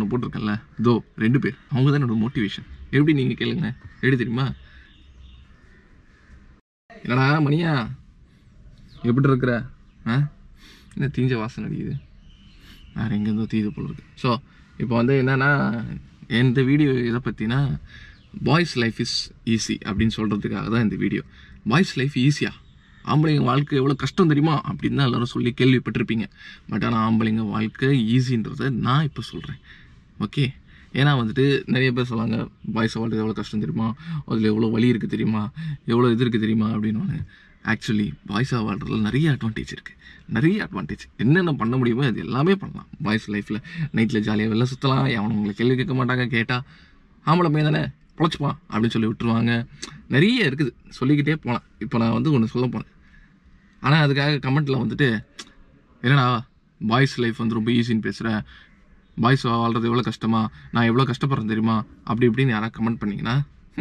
நான் போட்டிருக்கேன்ல தோ ரெண்டு பேர் அவங்க தான் என்னோட மோட்டிவேஷன் எப்படி நீங்கள் கேளுங்க எப்படி தெரியுமா என்னடா மணியா எப்படி இருக்கிற ஆ என்ன தீஞ்ச வாசனை அடிக்குது வேறு எங்கேருந்தோ தீது போல இருக்கு ஸோ இப்போ வந்து என்னன்னா இந்த வீடியோ இதை பற்றினா பாய்ஸ் லைஃப் இஸ் ஈஸி அப்படின்னு சொல்கிறதுக்காக தான் இந்த வீடியோ பாய்ஸ் லைஃப் ஈஸியா ஆம்பளைங்க வாழ்க்கை எவ்வளோ கஷ்டம் தெரியுமா அப்படின்னு தான் எல்லாரும் சொல்லி கேள்விப்பட்டிருப்பீங்க பட் ஆனால் ஆம்பளைங்க வாழ்க்கை ஈஸின்றதை நான் இப்போ சொல்கிறேன் ஓகே ஏன்னா வந்துட்டு நிறைய பேர் சொல்லுவாங்க பாய்ஸ் வாழ்க்கை எவ்வளோ கஷ்டம் தெரியுமா அதில் எவ்வளோ வலி இருக்குது தெரியுமா எவ்வளோ இது இருக்குது தெரியுமா அப்படின்னு ஆக்சுவலி பாய்ஸாக வாழ்றதுல நிறைய அட்வான்டேஜ் இருக்குது நிறைய அட்வான்டேஜ் என்னென்ன பண்ண முடியுமோ அது எல்லாமே பண்ணலாம் பாய்ஸ் லைஃப்பில் நைட்டில் ஜாலியாக வெளில சுற்றலாம் அவன் உங்களை கேள்வி கேட்க மாட்டாங்க கேட்டால் ஆம்பளை பையன் தானே பொழைச்சிப்பான் அப்படின்னு சொல்லி விட்டுருவாங்க நிறைய இருக்குது சொல்லிக்கிட்டே போகலாம் இப்போ நான் வந்து ஒன்று சொல்ல போனேன் ஆனால் அதுக்காக கமெண்ட்டில் வந்துட்டு என்னடா பாய்ஸ் லைஃப் வந்து ரொம்ப ஈஸின்னு பேசுகிறேன் பாய்ஸ் வாழ்றது எவ்வளோ கஷ்டமா நான் எவ்வளோ கஷ்டப்படுறேன் தெரியுமா அப்படி இப்படின்னு யாராவது கமெண்ட் பண்ணீங்கன்னா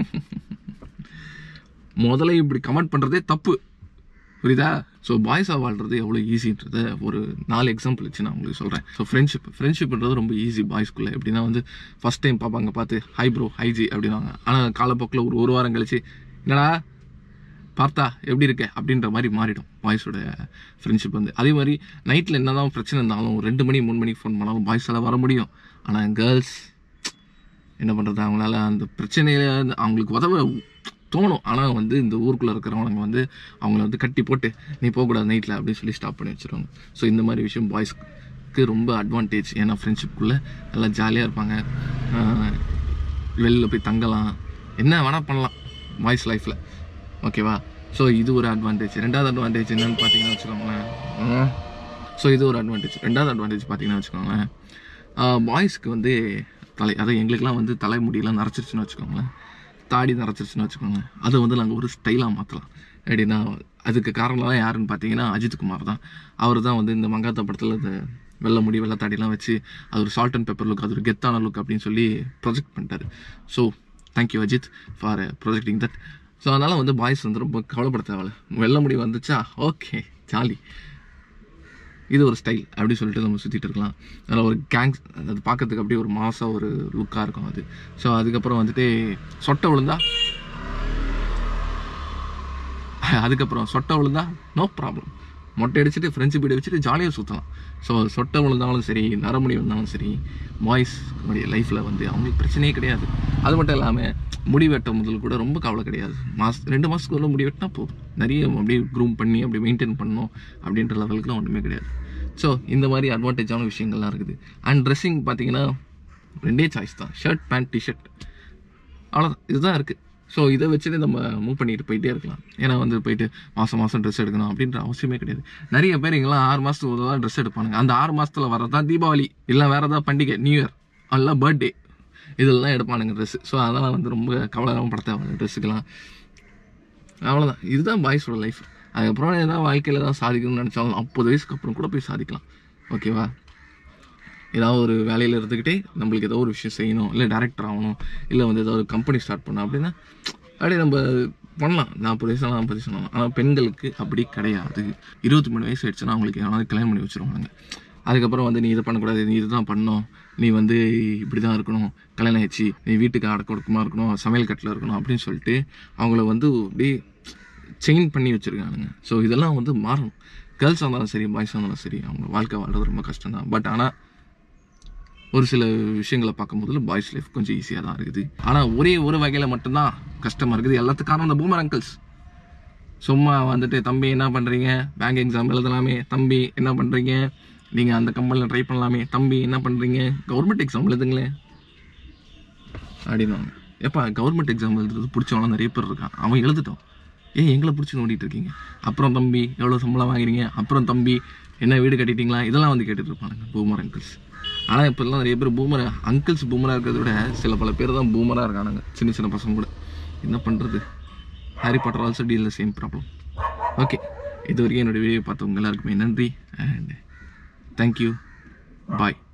முதல்ல இப்படி கமெண்ட் பண்ணுறதே தப்பு புரியுதா ஸோ பாய்ஸாக வாழ்றது எவ்வளோ ஈஸின்றத ஒரு நாலு எக்ஸாம்பிள் வச்சு நான் உங்களுக்கு சொல்கிறேன் ஸோ ஃப்ரெண்ட்ஷிப் ஃப்ரெண்ட்ஷிப்ன்றது ரொம்ப ஈஸி பாய்ஸ்குள்ளே எப்படின்னா வந்து ஃபஸ்ட் டைம் பார்ப்பாங்க பார்த்து ஹை ப்ரோ ஹைஜி அப்படின்னாங்க ஆனால் காலப்போக்கில் ஒரு ஒரு வாரம் கழிச்சு என்னடா பார்த்தா எப்படி இருக்க அப்படின்ற மாதிரி மாறிடும் பாய்ஸோட ஃப்ரெண்ட்ஷிப் வந்து அதே மாதிரி நைட்டில் என்ன தான் பிரச்சனை இருந்தாலும் ஒரு ரெண்டு மணி மூணு மணிக்கு ஃபோன் பண்ணாலும் பாய்ஸால் வர முடியும் ஆனால் கேர்ள்ஸ் என்ன பண்ணுறது அவங்களால அந்த பிரச்சனையில வந்து அவங்களுக்கு உதவ தோணும் ஆனால் வந்து இந்த ஊருக்குள்ளே இருக்கிறவங்க வந்து அவங்கள வந்து கட்டி போட்டு நீ போகக்கூடாது நைட்டில் அப்படின்னு சொல்லி ஸ்டாப் பண்ணி வச்சுருவாங்க ஸோ இந்த மாதிரி விஷயம் பாய்ஸ்க்கு ரொம்ப அட்வான்டேஜ் ஏன்னா ஃப்ரெண்ட்ஷிப்குள்ளே நல்லா ஜாலியாக இருப்பாங்க ஆஹ் வெளில போய் தங்கலாம் என்ன வேணால் பண்ணலாம் பாய்ஸ் லைஃப்பில் ஓகேவா ஸோ இது ஒரு அட்வான்டேஜ் ரெண்டாவது அட்வான்டேஜ் என்னன்னு பார்த்தீங்கன்னா வச்சுக்கோங்களேன் ஸோ இது ஒரு அட்வான்டேஜ் ரெண்டாவது அட்வான்டேஜ் பார்த்தீங்கன்னா வச்சுக்கோங்களேன் பாய்ஸ்க்கு வந்து தலை அதாவது எங்களுக்கெல்லாம் வந்து தலைமுடியெல்லாம் நரைச்சிருச்சுன்னு வச்சுக்கோங்களேன் தாடி நரைச்சிருச்சுன்னு வச்சுக்கோங்க அதை வந்து நாங்கள் ஒரு ஸ்டைலாக மாற்றலாம் எப்படின்னா அதுக்கு காரணம்லாம் யாருன்னு பார்த்தீங்கன்னா அஜித் குமார் தான் அவர் தான் வந்து இந்த மங்காத்தா படத்தில் இந்த வெள்ளை முடி வெள்ளை தாடிலாம் வச்சு அது ஒரு சால்ட் அண்ட் பெப்பர் லுக் அது ஒரு கெத்தான லுக் அப்படின்னு சொல்லி ப்ரொஜெக்ட் பண்ணிட்டாரு so thank you Ajith for projecting that so அதனால் வந்து பாய்ஸ் வந்து ரொம்ப கவலைப்பட தேவையில்ல வெள்ளை முடி வந்துச்சா ஓகே ஜாலி இது ஒரு ஸ்டைல் அப்படி சொல்லிட்டு நம்ம சுற்றிட்டு இருக்கலாம் அதில் ஒரு கேங்ஸ் அது பார்க்கறதுக்கு அப்படியே ஒரு மாசாக ஒரு லுக்காக இருக்கும் அது ஸோ அதுக்கப்புறம் வந்துட்டு சொட்டை விழுந்தா அதுக்கப்புறம் சொட்டை விழுந்தா நோ ப்ராப்ளம் மொட்டை அடிச்சுட்டு ஃப்ரெண்ட்ஷிப் பீடை வச்சுட்டு ஜாலியாக சுற்றலாம் ஸோ சொட்டை விழுந்தாலும் சரி நரமுடி விழுந்தாலும் சரி பாய்ஸ் உடைய லைஃப்பில் வந்து அவங்களுக்கு பிரச்சனையே கிடையாது அது மட்டும் இல்லாமல் முடி வெட்ட முதல் கூட ரொம்ப கவலை கிடையாது மாஸ் ரெண்டு மாதத்துக்கு உள்ள முடி வெட்டினா போதும் நிறைய அப்படியே க்ரூம் பண்ணி அப்படி மெயின்டைன் பண்ணணும் அப்படின்ற லெவலுக்குலாம் ஒன்றுமே கிடையாது ஸோ இந்த மாதிரி அட்வான்டேஜான விஷயங்கள்லாம் இருக்குது அண்ட் ட்ரெஸ்ஸிங் பார்த்தீங்கன்னா ரெண்டே சாய்ஸ் தான் ஷர்ட் பேண்ட் டிஷர்ட் அவ்வளோதான் இதுதான் இருக்குது ஸோ இதை வச்சுட்டு நம்ம மூவ் பண்ணிட்டு போயிட்டே இருக்கலாம் ஏன்னா வந்து போயிட்டு மாதம் மாதம் ட்ரெஸ் எடுக்கணும் அப்படின்ற அவசியமே கிடையாது நிறைய பேர் இங்கெல்லாம் ஆறு மாதத்துக்கு ஒரு தான் ட்ரெஸ் எடுப்பானுங்க அந்த ஆறு மாதத்தில் வரதான் தீபாவளி இல்லை வேறு ஏதாவது பண்டிகை நியூ இயர் அல்ல பர்த்டே இதெல்லாம் எடுப்பானுங்க ட்ரெஸ்ஸு ஸோ அதெல்லாம் வந்து ரொம்ப கவலைலாம் பட தேவை ட்ரெஸ்ஸுக்கெல்லாம் அவ்வளோதான் இதுதான் பாய்ஸோட லைஃப் அதுக்கப்புறம் ஏதாவது வாழ்க்கையில் ஏதாவது சாதிக்கணும்னு நினச்சாலும் நாற்பது வயசுக்கு அப்புறம் கூட போய் சாதிக்கலாம் ஓகேவா ஏதாவது ஒரு வேலையில் இருந்துக்கிட்டே நம்மளுக்கு ஏதோ ஒரு விஷயம் செய்யணும் இல்லை டேரக்டர் ஆகணும் இல்லை வந்து ஏதாவது ஒரு கம்பெனி ஸ்டார்ட் பண்ணணும் அப்படின்னா அப்படியே நம்ம பண்ணலாம் நாற்பது வயசு நாற்பது வயசு ஆகலாம் ஆனால் பெண்களுக்கு அப்படி கிடையாது இருபத்தி மூணு வயசு ஆயிடுச்சுன்னா அவங்களுக்கு யாராவது கல்யாணம் பண்ணி வச்சுருவாங்க அதுக்கப்புறம் வந்து நீ இதை பண்ணக்கூடாது நீ இதுதான் பண்ணணும் நீ வந்து இப்படி தான் இருக்கணும் கல்யாணம் ஆயிடுச்சு நீ வீட்டுக்கு அடக்க ஒடுக்கமாக இருக்கணும் சமையல் கட்டில் இருக்கணும் அப்படின்னு சொல்லிட்டு அவங்கள வந்து அப்படியே செயின் பண்ணி வச்சுருக்கானுங்க ஸோ இதெல்லாம் வந்து மாறணும் கேர்ள்ஸாக இருந்தாலும் சரி பாய்ஸாக இருந்தாலும் சரி அவங்க வாழ்க்கை வாழ்றது ரொம்ப கஷ்டம் தான் பட் ஆனால் ஒரு சில விஷயங்களை பார்க்கும்போது பாய்ஸ் லைஃப் கொஞ்சம் ஈஸியாக தான் இருக்குது ஆனால் ஒரே ஒரு வகையில் மட்டும்தான் கஷ்டமாக இருக்குது எல்லாத்துக்கும் காரணம் அந்த பூமர் அங்கிள்ஸ் சும்மா வந்துட்டு தம்பி என்ன பண்ணுறீங்க பேங்க் எக்ஸாம் எழுதலாமே தம்பி என்ன பண்ணுறீங்க நீங்கள் அந்த கம்பெனியில் ட்ரை பண்ணலாமே தம்பி என்ன பண்ணுறீங்க கவர்மெண்ட் எக்ஸாம் எழுதுங்களேன் அப்படின்வாங்க எப்பா கவர்மெண்ட் எக்ஸாம் எழுதுறது பிடிச்சவங்களாம் நிறைய பேர் இருக்கான் அவன் எழுதிட்டோம் ஏன் எங்களை பிடிச்சி நோண்டிட்டு இருக்கீங்க அப்புறம் தம்பி எவ்வளோ சம்பளம் வாங்குறீங்க அப்புறம் தம்பி என்ன வீடு கட்டிட்டீங்களா இதெல்லாம் வந்து கேட்டுட்டு இருப்பானுங்க பூமர் அங்கிள்ஸ் ஆனால் இப்போல்லாம் நிறைய பேர் பூமர் அங்கிள்ஸ் பூமராக இருக்கிறத விட சில பல பேர் தான் பூமராக இருக்கானுங்க சின்ன சின்ன பசங்க கூட என்ன பண்ணுறது Harry Potter also deal the same problem okay இது வரைக்கும் என்னோட வீடியோ பார்த்தவங்க எல்லாருக்குமே நன்றி அண்ட் தேங்க்யூ பாய்